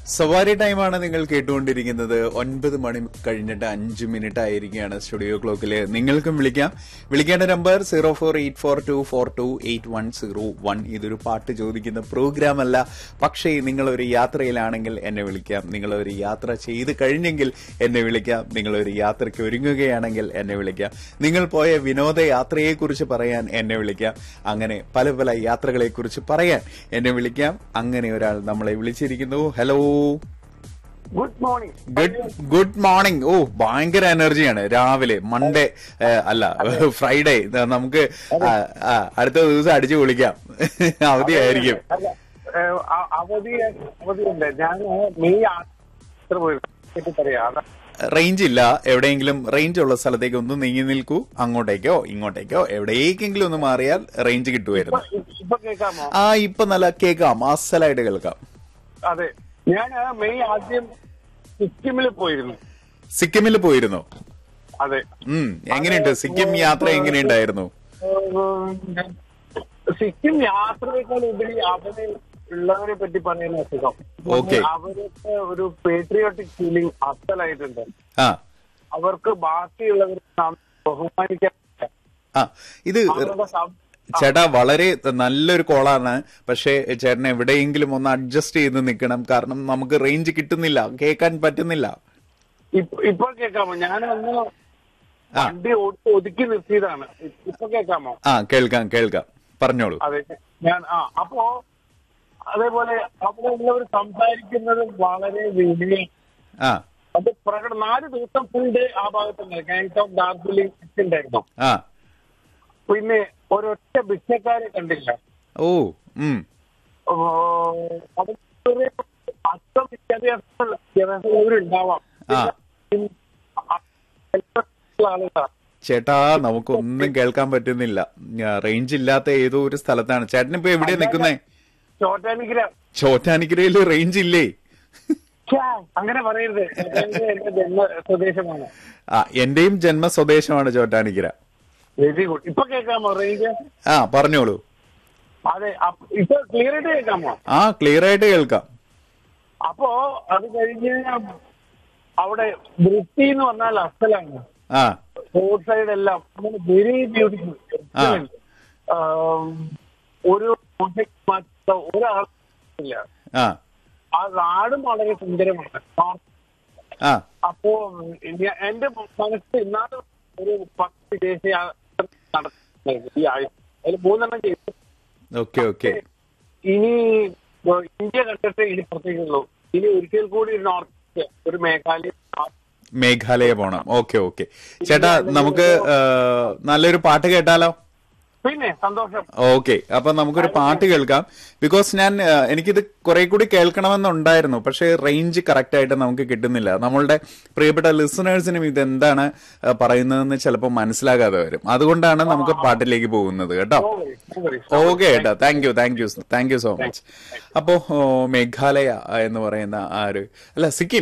സവാരി ടൈമാണ് നിങ്ങൾ കേട്ടുകൊണ്ടിരിക്കുന്നത് ഒൻപത് മണി കഴിഞ്ഞിട്ട് അഞ്ച് മിനിറ്റ് ആയിരിക്കുകയാണ് സ്റ്റുഡിയോ ക്ലോക്കിൽ നിങ്ങൾക്കും വിളിക്കാം വിളിക്കേണ്ട number zero four eight four two four two eight one zero one ഇതൊരു പാട്ട് ചോദിക്കുന്ന പ്രോഗ്രാം അല്ല പക്ഷേ നിങ്ങൾ ഒരു യാത്രയിലാണെങ്കിൽ എന്നെ വിളിക്കാം നിങ്ങൾ ഒരു യാത്ര ചെയ്ത് കഴിഞ്ഞെങ്കിൽ എന്നെ വിളിക്കാം നിങ്ങൾ ഒരു യാത്രയ്ക്ക് ഒരുങ്ങുകയാണെങ്കിൽ എന്നെ വിളിക്കാം നിങ്ങൾ പോയ വിനോദയാത്രയെക്കുറിച്ച് പറയാൻ എന്നെ വിളിക്കാം അങ്ങനെ പല പല യാത്രകളെക്കുറിച്ച് പറയാൻ എന്നെ വിളിക്കാം അങ്ങനെ ഒരാൾ നമ്മളെ വിളിച്ചിരിക്കുന്നു hello good morning good good morning ഓ ഭയങ്കര എനർജിയാണ് രാവിലെ മൺഡേ അല്ല ഫ്രൈഡേ നമുക്ക് ആ, ആ, അടുത്ത ദിവസം അടിച്ചു വിളിക്കാം അവധിയായിരിക്കും അല്ല ഏഹ്, അ- അവധി അവധിയുണ്ട് ഞാൻ മെയ് യാത്ര പോയിരുന്നു പറയാം അതാ റേഞ്ച് ഇല്ല എവിടെയെങ്കിലും റേഞ്ച് ഉള്ള സ്ഥലത്തേക്ക് ഒന്ന് നീങ്ങി നിൽക്കൂ അങ്ങോട്ടേക്കോ ഇങ്ങോട്ടേക്കോ എവിടേക്കെങ്കിലും ഒന്ന് മാറിയാൽ റേഞ്ച് കിട്ടുമായിരുന്നു ഇപ്പൊ- ഇപ്പൊ കേൾക്കാമോ ആ ഇപ്പൊ നല്ല കേൾക്കാം അസലായിട്ട് കേൾക്കാം അതെ ഞാൻ മെയ് ആദ്യം സിക്കിമിൽ പോയിരുന്നു സിക്കിമിൽ പോയിരുന്നോ അതെ ഉം എങ്ങനെയുണ്ട് സിക്കിം യാത്ര എങ്ങനെയുണ്ടായിരുന്നു ഏഹ്, സിക്കിം യാത്രയേക്കാൾ ഉപരി അവിടെ ഉള്ളവരെ പറ്റി പറയുന്ന അസുഖം Okay. അവർക്ക് ഒരു പേട്രിയോട്ടിക് ഫീലിംഗ് അസലായിട്ടുണ്ട് ആ അവർക്ക് ബാക്കിയുള്ളവരെ നാം ബഹുമാനിക്കാൻ ആ ഇത് അവരുടെ സം- ചേട്ടാ വളരെ നല്ലൊരു കോളാണ് പക്ഷേ ചേട്ടൻ എവിടെയെങ്കിലും ഒന്ന് അഡ്ജസ്റ്റ് ചെയ്ത് നിൽക്കണം കാരണം നമുക്ക് റേഞ്ച് കിട്ടുന്നില്ല കേൾക്കാൻ പറ്റുന്നില്ല ഇപ്പ- ഇപ്പൊ കേൾക്കാമോ ഞാൻ ഒന്ന് ആ. വണ്ടി ഓടി ഒതുക്കി നിർത്തിയതാണ് ഇ- ഇപ്പൊ കേൾക്കാമോ ആ കേൾക്കാം കേൾക്കാം പറഞ്ഞോളൂ അതെ ഞാൻ ആ അപ്പോ അതേപോലെ അവിടെ ഉള്ളവർ സംസാരിക്കുന്നത് വളരെ വലിയ ആ അത് പ്രകട നാല് ദിവസം ഫുൾ ഡേ ആ ഭാഗത്തുണ്ടായിരുന്നു ഗാങ്ടോക്ക് ഡാർജിലിംഗ് ഉണ്ടായിരുന്നു ആ പിന്നെ ഒരൊറ്റ ഭിക്ഷക്കാരെ കണ്ടില്ല ഓ ഉം ഓ, അവിടെ ചെറിയ അത്ര വിദ്യാഭ്യാസമുള്ള വിദ്യാഭ്യാസമുള്ളവരുണ്ടാവാം ആ. പിന്നെ ആ, ആളുകളാ ചേട്ടാ നമുക്കൊന്നും കേൾക്കാൻ പറ്റുന്നില്ല റേഞ്ച് ഇല്ലാത്ത ഏതോ ഒരു സ്ഥലത്താണ് ചേട്ടൻ ഇപ്പൊ എവിടെയാ നിൽക്കുന്നേ ചോറ്റാനിക്കര ചോറ്റാനിക്കരയിൽ റേഞ്ച് ഇല്ലേ ഛേ, അങ്ങനെ പറയരുത് ചോറ്റാനിക്കര എന്റെ ജന്മ സ്വദേശമാണ് ആ എന്റെയും ജന്മ സ്വദേശമാണ് ചോറ്റാനിക്കര വെരി ഗുഡ് ഇപ്പൊ കേൾക്കാമോ റേഞ്ച് ആ പറഞ്ഞോളൂ അതെ അപ്പ- ഇപ്പൊ ക്ലിയർ ആയിട്ട് കേൾക്കാമോ ആ ക്ലിയർ ആയിട്ട് കേൾക്കാം അപ്പോ അത് കഴിഞ്ഞ് അവിടെ വൃത്തി എന്ന് പറഞ്ഞാൽ അസലാണ് ആ റോഡ് സൈഡ് എല്ലാം വെരി ബ്യൂട്ടിഫുൾ ആ. ഒരു മാറ്റ ഒരാളില്ല ആ ആ നാടും വളരെ സുന്ദരമാണ് ആ അപ്പോ ഞാൻ- എന്റെ മനസ്സ് ഇന്നാണ് ഒരു പത്ത് വിദേശ യാത്ര നടത്തുന്നത് ഈ ആഴ്ച അതിൽ മൂന്നെണ്ണം ചെയ്തു ഓക്കെ ഓക്കെ ഇനി ഏഹ്, ഇന്ത്യ കണ്ടിട്ട് ഇനി പുറത്തേക്കുള്ളൂ ഇനി ഒരിക്കൽ കൂടി നോർത്ത് ഒരു മേഘാലയ മേഘാലയ പോണം ഓക്കെ ഓക്കെ ചേട്ടാ നമുക്ക് ആ, നല്ലൊരു പാട്ട് കേട്ടാലോ പിന്നെ സന്തോഷം ഓക്കെ അപ്പൊ നമുക്കൊരു പാട്ട് കേൾക്കാം ബിക്കോസ് ഞാൻ ആ, എനിക്കിത് കുറെ കൂടി കേൾക്കണമെന്നുണ്ടായിരുന്നു പക്ഷേ റേഞ്ച് കറക്റ്റ് ആയിട്ട് നമുക്ക് കിട്ടുന്നില്ല നമ്മളുടെ പ്രിയപ്പെട്ട ലിസണേഴ്സിനും ഇത് എന്താണ് ആ, പറയുന്നതെന്ന് ചിലപ്പോൾ മനസ്സിലാകാതെ വരും അതുകൊണ്ടാണ് നമുക്ക് പാട്ടിലേക്ക് പോകുന്നത് കേട്ടോ No worries, no worries. Okay ഏട്ടാ thank you thank you thank you so much അപ്പോ ഓ, മേഘാലയ എന്ന് പറയുന്ന ആ ഒരു അല്ല സിക്കിം